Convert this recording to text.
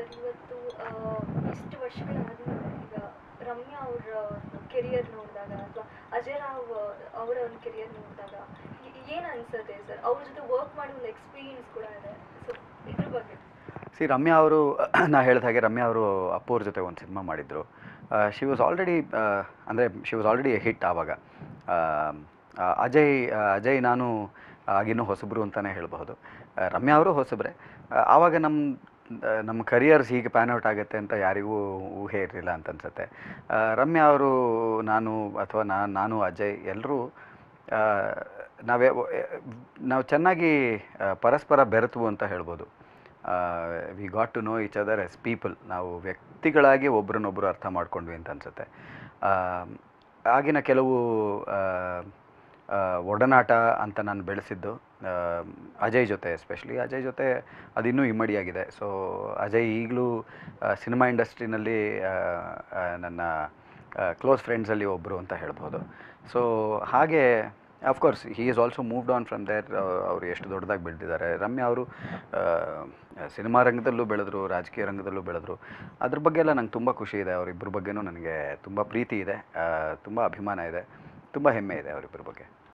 sir ಇವತ್ತು ಆ, ಇಷ್ಟು ವರ್ಷಗಳಾದ್ಮೇಲೆ ಈಗ ರಮ್ಯಾ ಅವರ ಕೆರಿಯರ್ ನೋಡಿದಾಗ ಅಥವಾ ಅಜಯ್ ರಾವ್ ಅವರ ಒಂದು ಕೆರಿಯರ್ ನೋಡಿದಾಗ ಏನು ಅನ್ಸುತ್ತೆ ಸರ್ ಅವ್ರ ಜೊತೆ ವರ್ಕ್ ಮಾಡಿ ಒಂದು ಎಕ್ಸ್ಪೀರಿಯನ್ಸ್ ಕೂಡ ಇದೆ ಸೊ ಇದ್ರ ಬಗ್ಗೆ ಸಿ ರಮ್ಯಾ ಅವರು ನಾ ಹೇಳಿದ ಹಾಗೆ ರಮ್ಯಾ ಅವರು ಅಪ್ಪು ಅವ್ರ ಜೊತೆ ಒಂದು ಸಿನಿಮಾ ಮಾಡಿದರು ಶಿ ವಾಸ್ ಆಲ್ರೆಡಿ ಅಂದರೆ ಶಿ ವಾಸ್ ಆಲ್ರೆಡಿ ಹಿಟ್ ಆವಾಗ ಆ, ಆ, ಅಜಯ್ ಆ, ಅಜಯ್ ನಾನು ಆಗಿನ್ನೂ ಹೊಸಬ್ರು ಅಂತಲೇ ಹೇಳಬಹುದು ಆ, ರಮ್ಯಾ ಅವರು ಹೊಸಬ್ರೆ ಆ, ಆವಾಗ ನಮ್ಮ ನಮ್ಮ ಕರಿಯರ್ಸ್ ಹೀಗೆ ಪ್ಯಾನ್ ಔಟ್ ಆಗುತ್ತೆ ಅಂತ ಯಾರಿಗೂ ಊಹೆ ಇರಲಿಲ್ಲ ಅಂತ ಅನ್ಸುತ್ತೆ ಆ, ರಮ್ಯಾ ಅವರು ನಾನು ಅಥವಾ ನಾನು ನಾನು ಅಜಯ್ ಎಲ್ಲರೂ ನಾವೇ ನಾವು ಚೆನ್ನಾಗಿ ಆ, ಪರಸ್ಪರ ಬೆರೆತು ಅಂತ ಹೇಳ್ಬೋದು we got to know each other as people ನಾವು ವ್ಯಕ್ತಿಗಳಾಗಿ ಒಬ್ರನ್ನೊಬ್ಬರು ಅರ್ಥ ಮಾಡ್ಕೊಂಡ್ವಿ ಅಂತ ಅನಿಸುತ್ತೆ ಆಗಿನ ಕೆಲವು ಆ, ಆ, ಒಡನಾಟ ಅಂತ ನಾನು ಬೆಳೆಸಿದ್ದು ಆ, ಅಜಯ್ ಜೊತೆ ಎಸ್ಪೆಷಲಿ ಅಜಯ್ ಜೊತೆ ಅದಿನ್ನೂ ಇಮ್ಮಡಿಯಾಗಿದೆ ಸೊ ಅಜಯ್ ಈಗಲೂ ಸಿನಿಮಾ ಇಂಡಸ್ಟ್ರಿನಲ್ಲಿ ನನ್ನ ಕ್ಲೋಸ್ ಫ್ರೆಂಡ್ಸಲ್ಲಿ ಒಬ್ಬರು ಅಂತ ಹೇಳ್ಬೋದು ಸೊ ಹಾಗೆ of course he is also moved on from there ಅವರು ಎಷ್ಟು ದೊಡ್ಡದಾಗಿ ಬೆಳೆದಿದ್ದಾರೆ ರಮ್ಯಾ ಅವರು ಸಿನಿಮಾ ರಂಗದಲ್ಲೂ ಬೆಳೆದ್ರು ರಾಜಕೀಯ ರಂಗದಲ್ಲೂ ಬೆಳೆದ್ರು ಅದ್ರ ಬಗ್ಗೆ ಎಲ್ಲ ನಂಗೆ ತುಂಬ ಖುಷಿ ಇದೆ ಅವರಿಬ್ಬರ ಬಗ್ಗೆನೂ ನನಗೆ ತುಂಬ ಪ್ರೀತಿ ಇದೆ ತುಂಬ ಅಭಿಮಾನ ಇದೆ ತುಂಬ ಹೆಮ್ಮೆ ಇದೆ ಅವರಿಬ್ಬರ ಬಗ್ಗೆ